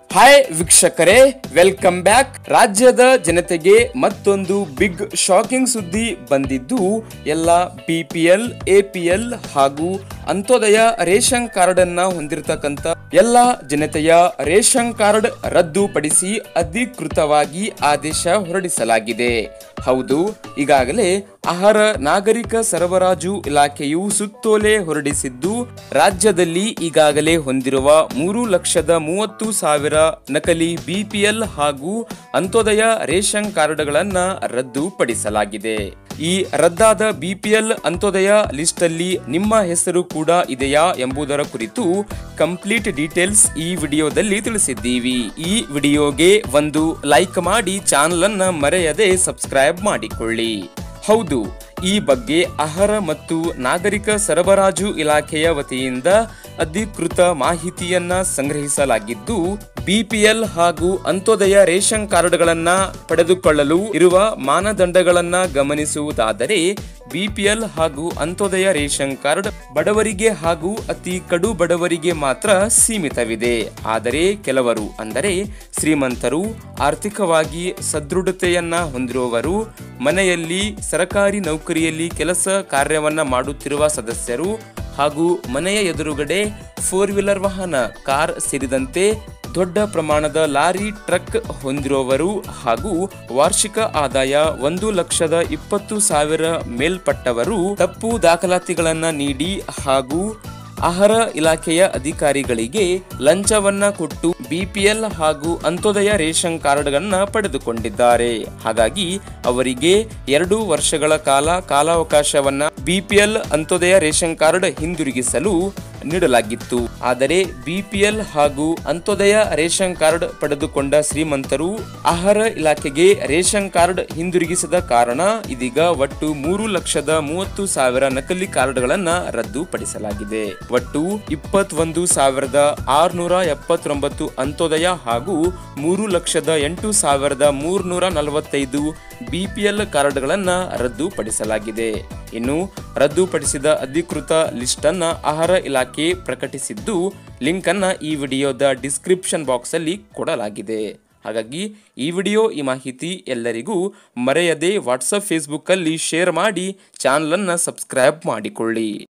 hi ವೀಕ್ಷಕರೇ welcome back ರಾಜ್ಯದ ಜನತೆಗೆ ಮತ್ತೊಂದು ಬಿಗ್ ಶಾಕಿಂಗ್ ಸುದ್ದಿ ಬಂದಿದ್ದು ಎಲ್ಲ B P L A P L ಹಾಗೂ ಅಂತ್ಯೋದಯ ರೇಷನ್ ಕಾರ್ಡ್ ಅನ್ನ ಹೊಂದಿರತಕ್ಕಂತ ಎಲ್ಲ ಜನತೆಯ ರೇಷನ್ ಕಾರ್ಡ್ ರದ್ದುಪಡಿಸಿ ಅಧಿಕೃತವಾಗಿ ಆದೇಶ ಹೊರಡಿಸಲಾಗಿದೆ ಹೌದು ಈಗಾಗಲೇ ಆಹಾರ ನಾಗರಿಕ ಸರಬರಾಜು ಇಲಾಖೆಯು ಸುತ್ತೋಲೆ ಹೊರಡಿಸಿದ್ದು ರಾಜ್ಯದಲ್ಲಿ ಈಗಾಗಲೇ ಹೊಂದಿರುವ ಮೂರು ಲಕ್ಷದ ಮೂವತ್ತು ಸಾವಿರ ನಕಲಿ ಬಿಪಿಎಲ್ ಹಾಗೂ ಅಂತ್ಯೋದಯ ರೇಷನ್ ಕಾರ್ಡ್ಗಳನ್ನ ರದ್ದುಪಡಿಸಲಾಗಿದೆ ಈ ರದ್ದಾದ ಬಿಪಿಎಲ್ ಅಂತ್ಯೋದಯ ಲಿಸ್ಟ್ ಅಲ್ಲಿ ನಿಮ್ಮ ಹೆಸರು ಕೂಡ ಇದೆಯಾ ಎಂಬುದರ ಕುರಿತು ಕಂಪ್ಲೀಟ್ ಡೀಟೇಲ್ಸ್ ಈ ವಿಡಿಯೋದಲ್ಲಿ ತಿಳಿಸಿದ್ದೀವಿ ಈ ವಿಡಿಯೋಗೆ ಒಂದು ಲೈಕ್ ಮಾಡಿ ಚಾನಲ್ ಅನ್ನ ಮರೆಯದೆ ಸಬ್ಸ್ಕ್ರೈಬ್ ಮಾಡಿಕೊಳ್ಳಿ ಹೌದು ಈ ಬಗ್ಗೆ ಆಹಾರ ಮತ್ತು ನಾಗರಿಕ ಸರಬರಾಜು ಇಲಾಖೆಯ ವತಿಯಿಂದ ಅಧಿಕೃತ ಮಾಹಿತಿಯನ್ನ ಸಂಗ್ರಹಿಸಲಾಗಿದ್ದು ಬಿಪಿಎಲ್ ಹಾಗೂ ಅಂತ್ಯೋದಯ ರೇಷನ್ ಕಾರ್ಡ್ಗಳನ್ನ ಪಡೆದುಕೊಳ್ಳಲು ಇರುವ ಮಾನದಂಡಗಳನ್ನ ಗಮನಿಸುವುದಾದರೆ ಬಿಪಿಎಲ್ ಹಾಗೂ ಅಂತ್ಯೋದಯ ರೇಷನ್ ಕಾರ್ಡ್ ಬಡವರಿಗೆ ಹಾಗೂ ಅತಿ ಕಡು ಬಡವರಿಗೆ ಮಾತ್ರ ಸೀಮಿತವಿದೆ ಆದರೆ ಕೆಲವರು ಅಂದರೆ ಶ್ರೀಮಂತರು ಆರ್ಥಿಕವಾಗಿ ಸದೃಢತೆಯನ್ನ ಹೊಂದಿರುವವರು ಮನೆಯಲ್ಲಿ ಸರಕಾರಿ ನೌಕರಿಯಲ್ಲಿ ಕೆಲಸ ಕಾರ್ಯವನ್ನ ಮಾಡುತ್ತಿರುವ ಸದಸ್ಯರು ಹಾಗೂ ಮನೆಯ ಎದುರುಗಡೆ ಫೋರ್ ವೀಲರ್ ವಾಹನ ಕಾರ್ ಸೇರಿದಂತೆ ದೊಡ್ಡ ಪ್ರಮಾಣದ ಲಾರಿ ಟ್ರಕ್ ಹೊಂದಿರುವವರು ಹಾಗೂ ವಾರ್ಷಿಕ ಆದಾಯ ಒಂದು ಲಕ್ಷದ ಇಪ್ಪತ್ತು ಸಾವಿರ ಮೇಲ್ಪಟ್ಟವರು ತಪ್ಪು ದಾಖಲಾತಿಗಳನ್ನ ನೀಡಿ ಹಾಗೂ ಆಹಾರ ಇಲಾಖೆಯ ಅಧಿಕಾರಿಗಳಿಗೆ ಲಂಚವನ್ನ ಕೊಟ್ಟು ಬಿಪಿಎಲ್ ಹಾಗೂ ಅಂತ್ಯೋದಯ ರೇಷನ್ ಕಾರ್ಡ್ಗಳನ್ನ ಪಡೆದುಕೊಂಡಿದ್ದಾರೆ ಹಾಗಾಗಿ ಅವರಿಗೆ ಎರಡು ವರ್ಷಗಳ ಕಾಲ ಕಾಲಾವಕಾಶವನ್ನ ಬಿಪಿಎಲ್ ಅಂತ್ಯೋದಯ ರೇಷನ್ ಕಾರ್ಡ್ ಹಿಂದಿರುಗಿಸಲು ನೀಡಲಾಗಿತ್ತು ಆದರೆ ಬಿಪಿಎಲ್ ಹಾಗೂ ಅಂತ್ಯೋದಯ ರೇಷನ್ ಕಾರ್ಡ್ ಪಡೆದುಕೊಂಡ ಶ್ರೀಮಂತರು ಆಹಾರ ಇಲಾಖೆಗೆ ರೇಷನ್ ಕಾರ್ಡ್ ಹಿಂದಿರುಗಿಸದ ಕಾರಣ ಇದೀಗ ಒಟ್ಟು ಮೂರು ಲಕ್ಷದ ಮೂವತ್ತು ಸಾವಿರ ನಕಲಿ ಕಾರ್ಡ್ಗಳನ್ನ ರದ್ದುಪಡಿಸಲಾಗಿದೆ ಒಟ್ಟು ಇಪ್ಪತ್ತೊಂದು ಸಾವಿರದ ಆರ್ನೂರ ಎಪ್ಪತ್ತೊಂಬತ್ತು ಅಂತ್ಯೋದಯ ಹಾಗೂ ಮೂರು ಲಕ್ಷದ ಎಂಟು ಸಾವಿರದ ಮೂರ್ನೂರ ನಲವತ್ತೈದು ಬಿಪಿಎಲ್ ಕಾರ್ಡ್ಗಳನ್ನ ರದ್ದುಪಡಿಸಲಾಗಿದೆ ಇನ್ನು ರದ್ದುಪಡಿಸಿದ ಅಧಿಕೃತ ಲಿಸ್ಟ್ ಅನ್ನ ಆಹಾರ ಇಲಾಖೆ ಪ್ರಕಟಿಸಿದ್ದು ಲಿಂಕ್ ಅನ್ನ ಈ ವಿಡಿಯೋದ ಡಿಸ್ಕ್ರಿಪ್ಷನ್ ಬಾಕ್ಸ್ ಅಲ್ಲಿ ಕೊಡಲಾಗಿದೆ ಹಾಗಾಗಿ ಈ ವಿಡಿಯೋ ಈ ಮಾಹಿತಿ ಎಲ್ಲರಿಗೂ ಮರೆಯದೆ ವಾಟ್ಸಪ್ ಫೇಸ್ಬುಕ್ ಅಲ್ಲಿ ಶೇರ್ ಮಾಡಿ ಚಾನಲ್ ಅನ್ನ ಸಬ್ಸ್ಕ್ರೈಬ್ ಮಾಡಿಕೊಳ್ಳಿ